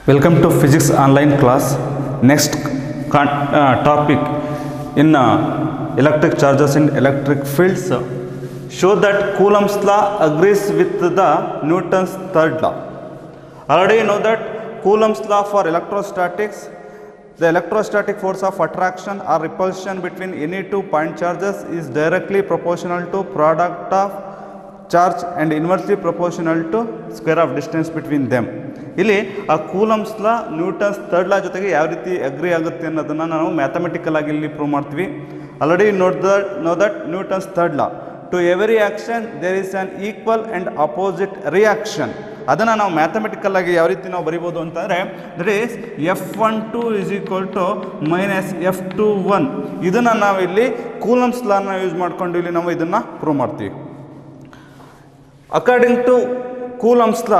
Welcome to physics online class. Next con- uh, topic in uh, electric charges and electric fields uh, show that Coulomb's law agrees with the Newton's third law. Already you know that Coulomb's law for electrostatics, the electrostatic force of attraction or repulsion between any two point charges is directly proportional to product of charge and inversely proportional to square of distance between them ಇಲ್ಲಿ ಆ Coulomb's law Newton's third law ಜೊತೆಗೆ ಯಾವ ರೀತಿ agri ಆಗುತ್ತೆ ಅನ್ನೋದನ್ನು ನಾವು mathematical ಆಗಿ ಇಲ್ಲಿ ಪ್ರೂವ್ ಮಾಡ್ತೀವಿ already note the know that Newton's third law to every action there is an equal and opposite reaction ಅದನ್ನು ನಾವು ಮ್ಯಾಥಮೆಟಿಕಲ್ ಆಗಿ ಯಾವ ರೀತಿ ನಾವು ಬರಿಬೋದು ಅಂತಂದರೆ that is F one two is equal to minus F two one ಇದನ್ನು ನಾವು ಇಲ್ಲಿ ಕೂಲಮ್ಸ್ ಲಾನ ಯೂಸ್ ಮಾಡ್ಕೊಂಡು ಇಲ್ಲಿ ನಾವು ಇದನ್ನು ಪ್ರೂವ್ ಮಾಡ್ತೀವಿ according to coulomb's law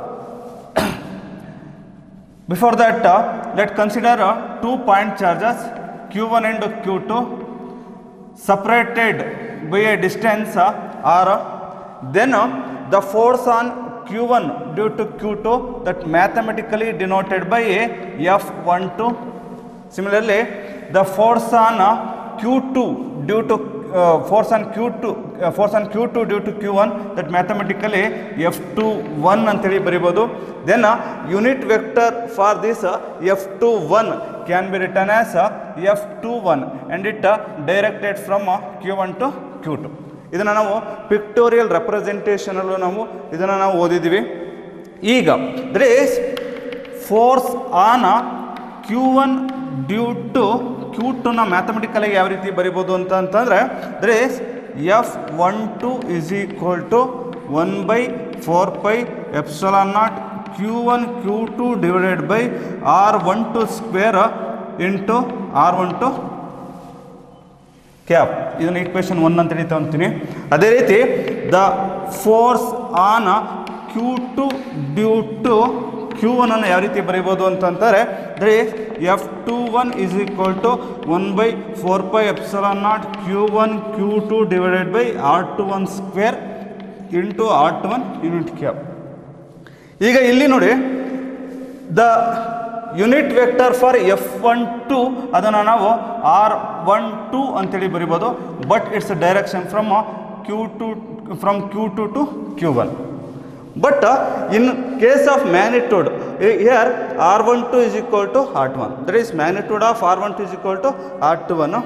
before that uh, let's consider uh, two point charges q1 and q2 separated by a distance uh, r then uh, the force on q1 due to q2 that mathematically denoted by a f12 similarly the force on uh, q2 due to uh, force on q2 uh, force on q2 due to q1 that mathematically f21 ಅಂತೇಳಿ ಬರಿಬೋದು then uh, unit vector for this uh, f21 can be written as uh, f21 and it uh, directed from uh, q1 to q2 ಇದನ್ನು ನಾವು pictorial ರೆಪ್ರೆಸೆಂಟೇಷನಲ್ಲೂ ನಾವು ಇದನ್ನು ನಾವು ಓದಿದ್ದೀವಿ ಈಗ that is force on Q one due to Q two ಮ್ಯಾಥಮೆಟಿಕಲಾಗಿ ಯಾವ ರೀತಿ ಬರಿಬೋದು ಅಂತ ಅಂತಂದರೆ that is F one two is equal to one by four pi epsilon naught Q one Q two divided by R one two square into R one two cap ಇದನ್ನು equation one ಅಂತ ಹೇಳಿ ತಗೊಂತೀನಿ ಅದೇ ರೀತಿ the force on Q two due to Q one ಅನ್ನು ಯಾವ ರೀತಿ ಬರೀಬೋದು ಅಂತಂತಾರೆ that is F two one is equal to one by four by epsilon naught Q one Q two divided by R two one square into R two one unit cap ಈಗ ಇಲ್ಲಿ ನೋಡಿ the unit vector for F one two ಅದನ್ನು ನಾವು R one two ಅಂತೇಳಿ ಬರಿಬೋದು but it's direction from Q two from Q two to Q one but in case of magnitude here R one two is equal to R two one that is magnitude of R one two is equal to R two one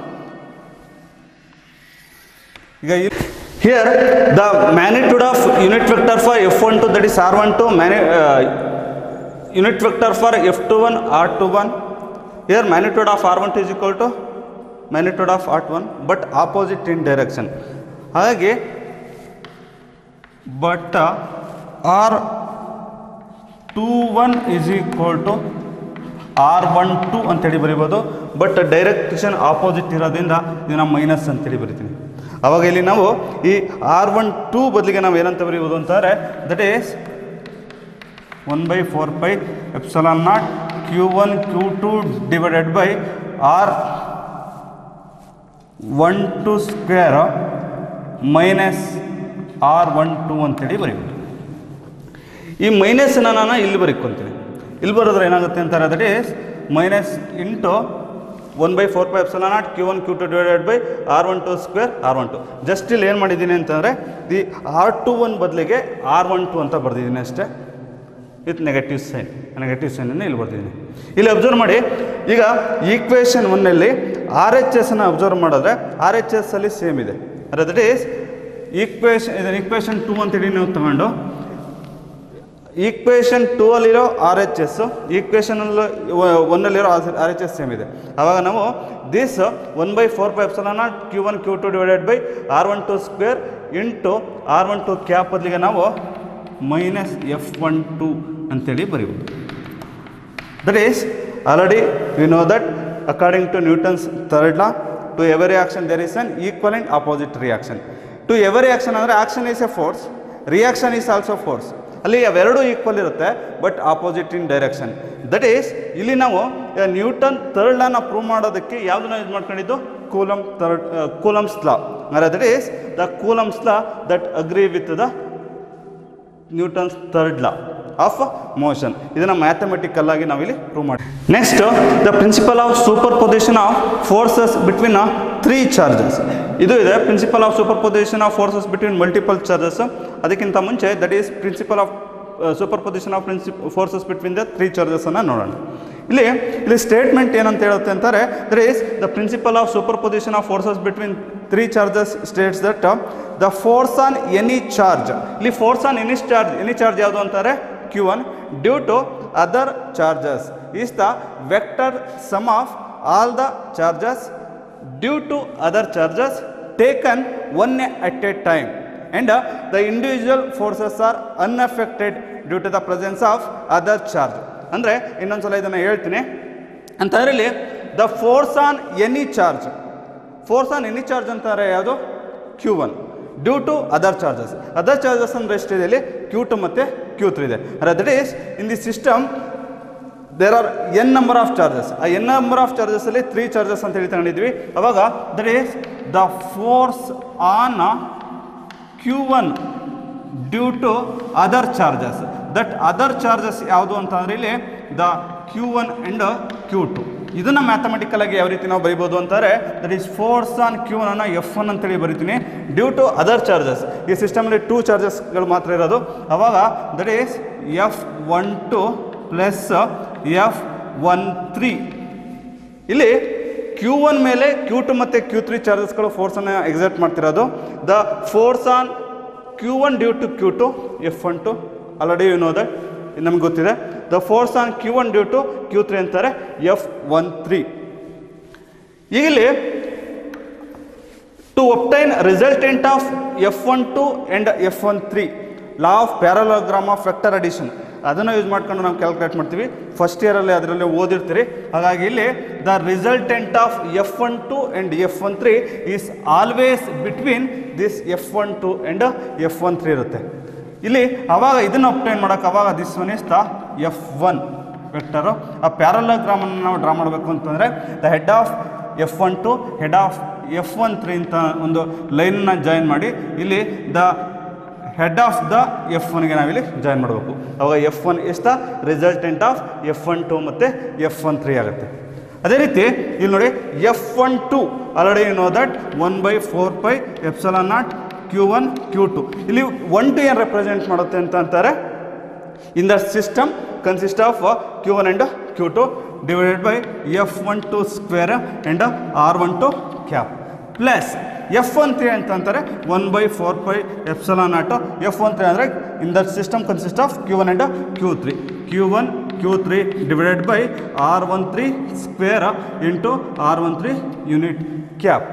ಈಗ here the magnitude of unit vector for F one two that is R one two ಮ್ಯಾನಿ unit vector for f21 r21 here magnitude of r12 is equal to magnitude of r21 but opposite in direction ಹಾಗಾಗಿ but R two one is equal to R one two ಅಂತೇಳಿ ಬರಿಬೋದು but direction opposite ಇರೋದ್ರಿಂದ ಇದನ್ನು minus ಅಂತೇಳಿ ಬರಿತೀನಿ ಅವಾಗ ಇಲ್ಲಿ ನಾವು ಈ ಆರ್ ಒನ್ ಟೂ ಬದಲಿಗೆ ನಾವು ಏನಂತ ಬರೀಬೋದು ಅಂತಾರೆ that is one by four by epsilon naught Q one Q two divided by R one two square minus R one two ಅಂತೇಳಿ ಬರೀಬೋದು ಈ ಮೈನಸ್ನ ನಾನು ಇಲ್ಲಿ ಬರೀಕೊಂತೀನಿ ಇಲ್ಲಿ ಬರೋದ್ರೆ ಏನಾಗುತ್ತೆ ಅಂತಾರೆ that is minus into one by four by epsilon naught Q one Q two divided by R one two square R one two just ಇಲ್ಲಿ ಏನು ಮಾಡಿದ್ದೀನಿ ಅಂತಂದರೆ ದಿ ಆರ್ ಟು ಒನ್ ಬದಲಿಗೆ ಆರ್ ಒನ್ ಟು ಅಂತ ಬರೆದಿದ್ದೀನಿ ಅಷ್ಟೇ with negative sign negative ಸೈನನ್ನು ಇಲ್ಲಿ ಬರ್ತಿದ್ದೀನಿ ಇಲ್ಲಿ ಅಬ್ಸರ್ವ್ ಮಾಡಿ ಈಗ ಈಕ್ವೇಷನ್ ಒನ್ನಲ್ಲಿ ಆರ್ ಎಚ್ ಎಸ್ನ ಅಬ್ಸರ್ವ್ ಮಾಡಿದ್ರೆ ಆರ್ ಎಚ್ ಎಸ್ ಅಲ್ಲಿ ಸೇಮ್ ಇದೆ ಅಂದರೆ ದಟ್ ಈಸ್ ಈಕ್ವೇಷನ್ ಇದನ್ನು ಈಕ್ವೇಷನ್ ಟೂ ಅಂತೇಳಿ ನಾವು ತಗೊಂಡು ಈಕ್ವೇಷನ್ ಟೂ ಅಲ್ಲಿರೋ ಆರ್ ಎಚ್ ಎಸ್ ಈಕ್ವೇಷನಲ್ಲಿ ಒನ್ನಲ್ಲಿರೋ ಆರ್ ಎಚ್ ಎಸ್ ಸೇಮ್ ಇದೆ ಆವಾಗ ನಾವು this one by four by epsilon naught Q one Q two divided by R one two square into R one two cap ಬದಲಿಗೆ ನಾವು minus F one two ಅಂತೇಳಿ ಬರೀಬೋದು that is already we know that according to Newton's third law to every action there is an equal and opposite reaction to every action ಅಂದರೆ action is a force reaction is also force ಅಲ್ಲಿ ಅವೆರಡೂ equal ಇರುತ್ತೆ but opposite in direction that is ಇಲ್ಲಿ ನಾವು Newton third ಲಾನ prove ಮಾಡೋದಕ್ಕೆ ಯಾವುದನ್ನ use ಮಾಡ್ಕೊಂಡಿದ್ದು coulomb third Coulomb's law ಅಂದರೆ that is the Coulomb's law that agree with the Newton's third law of motion ಇದನ್ನು ಮ್ಯಾಥಮೆಟಿಕಲ್ ಆಗಿ ನಾವಿಲ್ಲಿ ಪ್ರೂವ್ ಮಾಡಿ next the principle of superposition of forces between three charges ಇದು ಇದೆ principle of superposition of forces between multiple charges ಅದಕ್ಕಿಂತ ಮುಂಚೆ that is principle of superposition of ಪ್ರಿನ್ಸಿಪ್ forces between the three ಚಾರ್ಜಸನ್ನು ನೋಡೋಣ ಇಲ್ಲಿ ಇಲ್ಲಿ statement ಏನಂತ ಹೇಳುತ್ತೆ ಅಂತಾರೆ there is the principle of superposition of forces between three charges states that the force on any charge ಇಲ್ಲಿ force on any charge any charge ಯಾವುದು ಅಂತಾರೆ Q one due to other charges is the vector sum of all the charges due to other charges taken one at a time and uh, the individual forces are unaffected due to the presence of other charge ಅಂದರೆ ಇನ್ನೊಂದ್ಸಲ ಇದನ್ನು ಹೇಳ್ತೀನಿ ಅಂತ ಅದರಲ್ಲಿ the force on any charge force on any charge ಅಂತಾರೆ ಯಾವುದು Q one due to other charges other charges ಅಂದರೆ ಎಷ್ಟಿದೆ ಇಲ್ಲಿ ಕ್ಯೂ ಟು ಮತ್ತು ಕ್ಯೂ ತ್ರೀ ಇದೆ that is in the system there are N number of charges ಆ N number of charges ಅಲ್ಲಿ three charges ಅಂತ ಹೇಳಿ ತಗೊಂಡಿದ್ವಿ ಅವಾಗ that is the force on Q one due to other charges that other charges ಯಾವುದು ಅಂತ ಅಂದ್ರೆ ಇಲ್ಲಿ the Q one and Q two ಇದನ್ನು ಮ್ಯಾಥಮೆಟಿಕಲ್ ಆಗಿ ಯಾವ ರೀತಿ ನಾವು ಬರಿಬೋದು ಅಂತಾರೆ that is force on Q ಅನ್ನು ಎಫ್ ಒನ್ ಅಂತೇಳಿ ಬರಿತೀನಿ ಡ್ಯೂ ಟು ಅದರ್ ಚಾರ್ಜಸ್ ಈ ಸಿಸ್ಟಮಲ್ಲಿ ಟೂ ಚಾರ್ಜಸ್ಗಳು ಮಾತ್ರ ಇರೋದು ಅವಾಗ that is F one two plus F one three ಇಲ್ಲಿ ಕ್ಯೂ ಒನ್ ಮೇಲೆ ಕ್ಯೂ ಟು ಮತ್ತು ಕ್ಯೂ ತ್ರೀ ಚಾರ್ಜಸ್ಗಳು ಫೋರ್ಸನ್ನು ಎಕ್ಸರ್ಟ್ ಮಾಡ್ತಿರೋದು the force on Q one due to Q two F one two already you know that ನಮ್ಗೆ ಗೊತ್ತಿದೆ the force on Q one due to Q three ಅಂತಾರೆ F one three ಈಗ ಇಲ್ಲಿ to obtain resultant of F one two and F one three law of parallelogram of vector addition ಅದನ್ನು use ಮಾಡ್ಕೊಂಡು ನಾವು calculate ಮಾಡ್ತೀವಿ first ಇಯರಲ್ಲಿ ಅದರಲ್ಲಿ ಓದಿರ್ತೀರಿ ಹಾಗಾಗಿ ಇಲ್ಲಿ the resultant of F one two and F one three is always between this F one two and F one three ಇರುತ್ತೆ ಇಲ್ಲಿ ಅವಾಗ ಇದನ್ನು ಅಪ್ಟೈನ್ ಮಾಡೋಕೆ ಅವಾಗ this one is the F one vector ಆ ಪ್ಯಾರಲೋಗ್ರಾಮನ್ನು ನಾವು ಡ್ರಾ ಮಾಡಬೇಕು ಅಂತಂದರೆ the head of F one two head of F one three ಅಂತ ಒಂದು ಲೈನನ್ನ ಜಾಯಿನ್ ಮಾಡಿ ಇಲ್ಲಿ the head of the F ಒನ್ಗೆ ನಾವಿಲ್ಲಿ ಜಾಯಿನ್ ಮಾಡಬೇಕು ಅವಾಗ F one is the resultant of F one two ಮತ್ತು ಎಫ್ ಒನ್ ತ್ರೀ ಆಗುತ್ತೆ ಅದೇ ರೀತಿ ಇಲ್ಲಿ ನೋಡಿ F one two already you know that one by four by epsilon naught Q one Q two ಇಲ್ಲಿ ಒನ್ ಟು ಏನು represent ಮಾಡುತ್ತೆ ಅಂತ ಅಂತಾರೆ in the system consist of Q one and Q two divided by F one two square and R one two cap plus F one three ಅಂತ ಅಂತಾರೆ one by four by epsilon naught F one three ಅಂದರೆ in the system consist of Q one and Q three Q one Q three divided by R one three square into R one three unit cap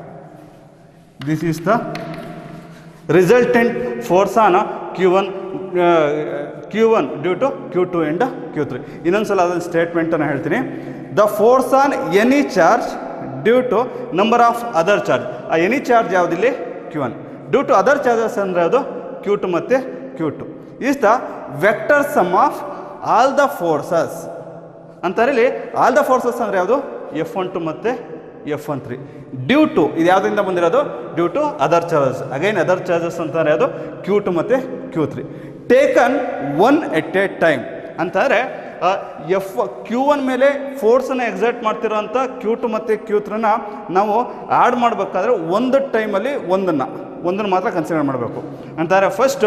this is the resultant force on Q one Q one due to Q two and Q three ಇನ್ನೊಂದು ಸಲ ಅದನ್ನು ಸ್ಟೇಟ್ಮೆಂಟನ್ನು ಹೇಳ್ತೀನಿ the force on any charge due to number of other charge ಆ any charge ಯಾವುದಿಲ್ಲಿ Q one due to other charges ಅಂದರೆ ಅದು Q two ಮತ್ತು Q two is the vector sum of all the forces ಅಂತಾರೆ ಇಲ್ಲಿ all the forces ಅಂದರೆ ಯಾವುದು F one two ಮತ್ತು F one three due to ಇದು ಯಾವುದರಿಂದ ಬಂದಿರೋದು due to other charges again other charges ಅಂತಾರೆ ಅದು ಕ್ಯೂ ಟು ಮತ್ತು Q three taken one at a time ಅಂತಾರೆ ಎಫ್ ಕ್ಯೂ ಒನ್ ಮೇಲೆ ಫೋರ್ಸನ್ನು ಎಕ್ಸರ್ಟ್ ಮಾಡ್ತಿರೋಂಥ ಕ್ಯೂ ಟು ಮತ್ತು ಕ್ಯೂ ತ್ರೀನ ನಾವು ಆ್ಯಡ್ ಮಾಡಬೇಕಾದ್ರೆ ಒಂದು ಟೈಮಲ್ಲಿ ಒಂದನ್ನು ಒಂದನ್ನು ಮಾತ್ರ ಕನ್ಸಿಡರ್ ಮಾಡಬೇಕು ಅಂತಾರೆ ಫಸ್ಟು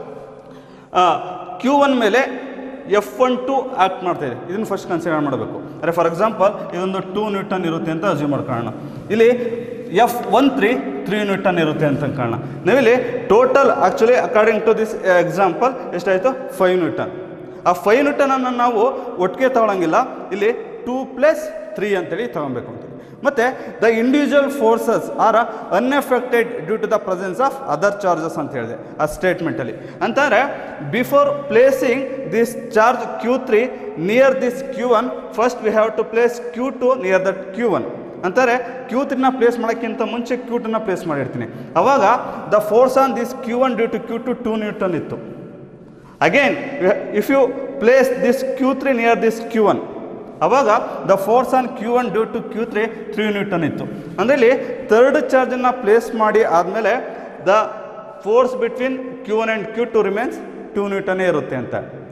ಕ್ಯೂ ಒನ್ ಮೇಲೆ ಎಫ್ ಒನ್ ಟು ಆ್ಯಕ್ಟ್ ಮಾಡ್ತಾ ಇದೆ ಇದನ್ನು ಫಸ್ಟ್ ಕನ್ಸಿಡರ್ ಮಾಡಬೇಕು ಅಂದರೆ ಫಾರ್ ಎಕ್ಸಾಂಪಲ್ ಇದೊಂದು ಟೂ ನ್ಯೂಟನ್ ಇರುತ್ತೆ ಅಂತ ಅಸ್ಯೂಮ್ ಮಾಡ್ಕೊಳ್ಳೋಣ ಇಲ್ಲಿ F one three three newton ಇರುತ್ತೆ ಅಂತ ಅನ್ಕೊಳ್ಳೋಣ ನಾವಿಲ್ಲಿ total actually according to this example ಎಷ್ಟಾಯಿತು ಫೈವ್ ನ್ಯೂಟನ್ ಆ ಫೈವ್ ನ್ಯೂಟನನ್ನು ನಾವು ಒಟ್ಟಿಗೆ ತಗೊಳಂಗಿಲ್ಲ ಇಲ್ಲಿ ಟೂ ಪ್ಲಸ್ ತ್ರೀ ಅಂತೇಳಿ ತಗೊಬೇಕು ಅಂತೇಳಿ ಮತ್ತು the individual forces are unaffected due to the presence of other charges ಅಂತ ಹೇಳಿದೆ ಆ ಸ್ಟೇಟ್ಮೆಂಟಲ್ಲಿ ಅಂತಂದರೆ before placing this charge Q three near this Q one first we have to place Q two near that Q one ಅಂತಾರೆ Q ತ್ರೀನ place ಮಾಡೋಕ್ಕಿಂತ ಮುಂಚೆ Q ಟನ್ನ ಪ್ಲೇಸ್ ಮಾಡಿರ್ತೀನಿ ಅವಾಗ the force on this Q one due to Q two two newton ಇತ್ತು again if you place this Q three near this Q one ಅವಾಗ the force on Q one due to Q three three newton ಇತ್ತು ಅಂದರೆ ಇಲ್ಲಿ third ಚಾರ್ಜನ್ನು place ಮಾಡಿ ಆದಮೇಲೆ the force between Q one and Q two remains two ನ್ಯೂಟನ್ನೇ ಇರುತ್ತೆ ಅಂತ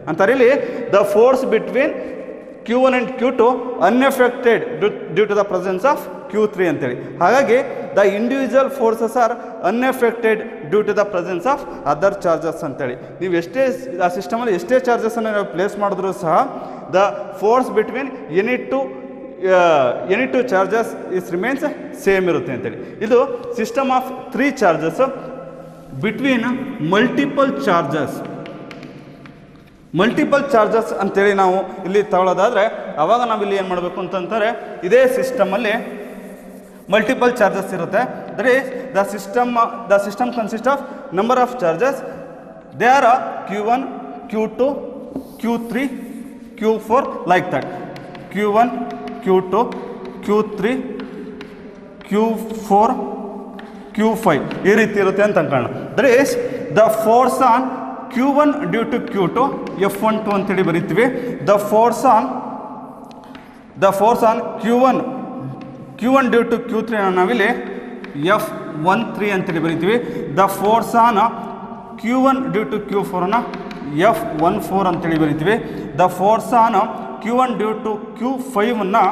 ಅಂತಾರೆ ಇಲ್ಲಿ the force between Q one and Q two unaffected due to the presence of Q three ಅಂತೇಳಿ ಹಾಗಾಗಿ the individual forces are unaffected due to the presence of other charges ಅಂತೇಳಿ ನೀವು ಎಷ್ಟೇ ಆ ಸಿಸ್ಟಮಲ್ಲಿ ಎಷ್ಟೇ ಚಾರ್ಜಸನ್ನು ನಾವು ಪ್ಲೇಸ್ ಮಾಡಿದ್ರೂ ಸಹ the force between any two any two charges is remains same ಇರುತ್ತೆ ಅಂತೇಳಿ ಇದು system of three charges between multiple charges multiple charges ಅಂತೇಳಿ ನಾವು ಇಲ್ಲಿ ತಗೊಳ್ಳೋದಾದರೆ ಅವಾಗ ನಾವು ಇಲ್ಲಿ ಏನು ಮಾಡಬೇಕು ಅಂತಂತಾರೆ ಇದೇ ಸಿಸ್ಟಮಲ್ಲಿ ಮಲ್ಟಿಪಲ್ ಚಾರ್ಜಸ್ ಇರುತ್ತೆ that is the system the system consist of number of charges they are Q one Q two Q three Q four like that Q one Q two Q three Q four Q five ಈ ರೀತಿ ಇರುತ್ತೆ ಅಂತ ಅನ್ಕೊಳ್ಳೋಣ that is the force on Q one due to Q two F one two ಅಂತೇಳಿ ಬರೀತೀವಿ the force on the force on Q one Q one due to Q three ನಾವಿಲ್ಲಿ F one three ಅಂತೇಳಿ ಬರಿತೀವಿ the force on Q one due to Q ಫೋರನ್ನು F one four ಅಂತೇಳಿ ಬರಿತೀವಿ the force on Q one due to Q ಫೈವನ್ನು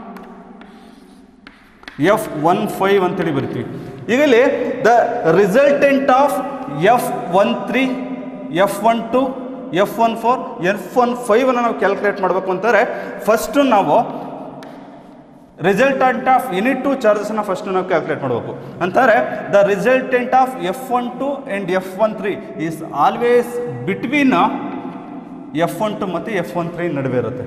F one five ಅಂತೇಳಿ ಬರಿತೀವಿ ಈಗ ಇಲ್ಲಿ the resultant of F one three F one two F one four F one ಫೈವನ್ನು ನಾವು ಕ್ಯಾಲ್ಕುಲೇಟ್ ಮಾಡಬೇಕು ಅಂತಾರೆ ಫಸ್ಟು ನಾವು ರಿಸಲ್ಟೆಂಟ್ ಆಫ್ ಎನಿ ಟು ಚಾರ್ಜಸ್ನ ಫಸ್ಟ್ ನಾವು ಕ್ಯಾಲ್ಕುಲೇಟ್ ಮಾಡಬೇಕು ಅಂತಾರೆ the resultant of F one two and F one three is always between F one two ಮತ್ತು ಎಫ್ ಒನ್ ತ್ರೀ ನಡುವೆ ಇರುತ್ತೆ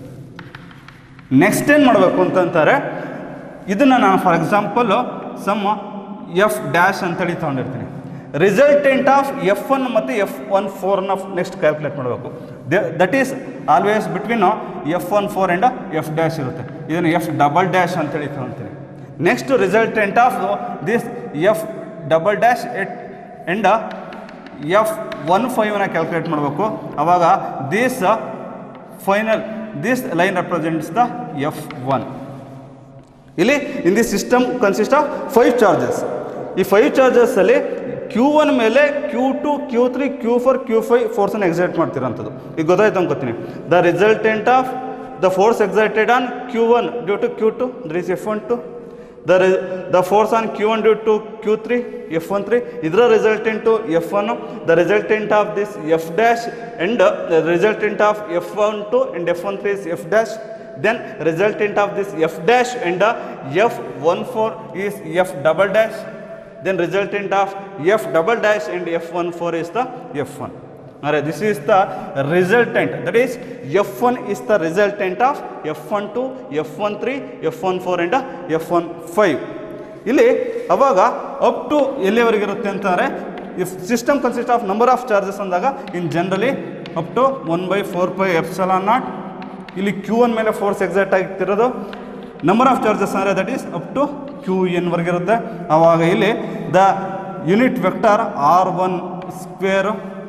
ನೆಕ್ಸ್ಟ್ ಏನು ಮಾಡಬೇಕು ಅಂತಂತಾರೆ ಇದನ್ನು ನಾನು for example some F dash ಅಂತೇಳಿ ತೊಗೊಂಡಿರ್ತೀನಿ ರಿಸಲ್ಟೆಂಟ್ ಆಫ್ ಎಫ್ ಒನ್ ಮತ್ತು ಎಫ್ ಒನ್ ಫೋರ್ನ ನೆಕ್ಸ್ಟ್ ಕ್ಯಾಲ್ಕುಲೇಟ್ ಮಾಡಬೇಕು that is always between F one four and F dash ಇರುತ್ತೆ ಇದನ್ನು ಎಫ್ ಡಬಲ್ ಡ್ಯಾಶ್ ಅಂತೇಳಿ ತೊಗೊಳ್ತೀನಿ next resultant of this F double dash at and F one ಫೈವ್ನ calculate ಮಾಡಬೇಕು ಆವಾಗ this final this line represents the F one ಇಲ್ಲಿ in the system consist of five charges ಈ five ಚಾರ್ಜಸ್ಸಲ್ಲಿ Q one ಮೇಲೆ Q two Q three Q four Q five ಫೋರ್ಸನ್ನು excite ಮಾಡ್ತಿರೋಂಥದ್ದು ಈಗ ಗೊತ್ತಾಯ್ತು ಅನ್ಕೋತೀನಿ the resultant of the force excited on Q one due to Q two there is F one two the ರಿ the force on Q one due to Q three F one three ಇದರ resultant F one the resultant of this F dash and the resultant of F one two and F one three is F dash then resultant of this f dash and uh, f14 is f double dash then resultant of f double dash and f14 is the f1 Alright, this is the resultant that is f1 is the resultant of f12 f13 f14 and uh, f15 ಇಲ್ಲಿ ಅವಾಗ up to ಎಲ್ಲಿವರೆಗೆ ಇರುತ್ತೆ ಅಂತಂದರೆ if system consist of number of charges ಅಂದಾಗ in generally up to one by four by epsilon naught ಇಲ್ಲಿ Q one ಮೇಲೆ force exact ಆಗಿರ್ತಿರೋದು number of charges ಅಂದರೆ that is up to Q ಎನ್ವರೆಗೆ ಇರುತ್ತೆ ಆವಾಗ ಇಲ್ಲಿ the unit vector R one square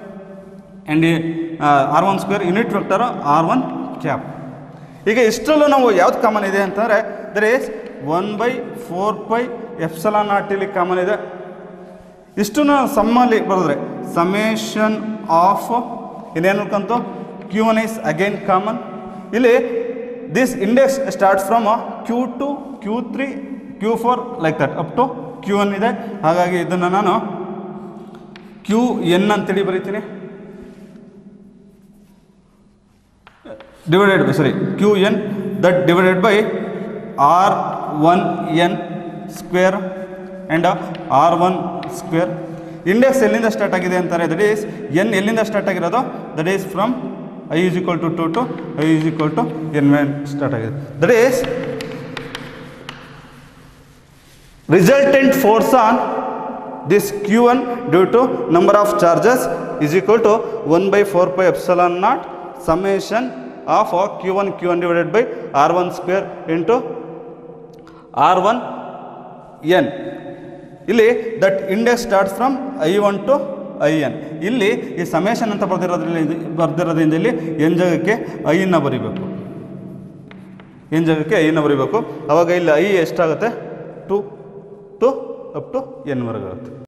and R one square unit vector R one cap ಈಗ ಇಷ್ಟರಲ್ಲೂ ನಾವು ಯಾವ್ದು ಕಾಮನ್ ಇದೆ ಅಂತಂದರೆ there is one by four pi ಎಫ್ಸಲ naught ಇಲ್ಲಿ ಕಾಮನ್ ಇದೆ ಇಷ್ಟು ಸಮ್ಮಲ್ಲಿ ಬರೆದ್ರೆ ಸಮೇಷನ್ ಆಫ್ ಇನ್ನೇನು ಕಂತು Q one is again common ಇಲ್ಲಿ this index start from Q two Q three Q four like that up to Q one ಇದೆ ಹಾಗಾಗಿ ಇದನ್ನು ನಾನು ಕ್ಯೂ ಎನ್ ಅಂತೇಳಿ ಬರೀತೀನಿ divided by sorry Q N that divided by R one N square and R one square index ಎಲ್ಲಿಂದ start ಆಗಿದೆ ಅಂತಾರೆ that is N ಎಲ್ಲಿಂದ ಸ್ಟಾರ್ಟ್ ಆಗಿರೋದು that is from I is equal to two to I is equal to N ಮೆನ್ start ಆಗಿದೆ that is resultant force on this Q one due to number of charges is equal to one by four by epsilon naught summation of Q one Q one divided by R one square into R one N ಇಲ್ಲಿ that index starts from I one to I N ಇಲ್ಲಿ ಈ summation ಅಂತ ಬರ್ದಿರೋದ್ರಲ್ಲಿ ಬರ್ದಿರೋದ್ರಿಂದ ಇಲ್ಲಿ N ಜಾಗಕ್ಕೆ ಐನ ಬರಿಬೇಕು N ಜಾಗಕ್ಕೆ ಐನ ಬರಿಬೇಕು ಅವಾಗ ಇಲ್ಲಿ ಐ ಎಷ್ಟಾಗುತ್ತೆ ಟು ಟು ಅಪ್ ಟು ಎನ್ವರೆಗೆ ಆಗುತ್ತೆ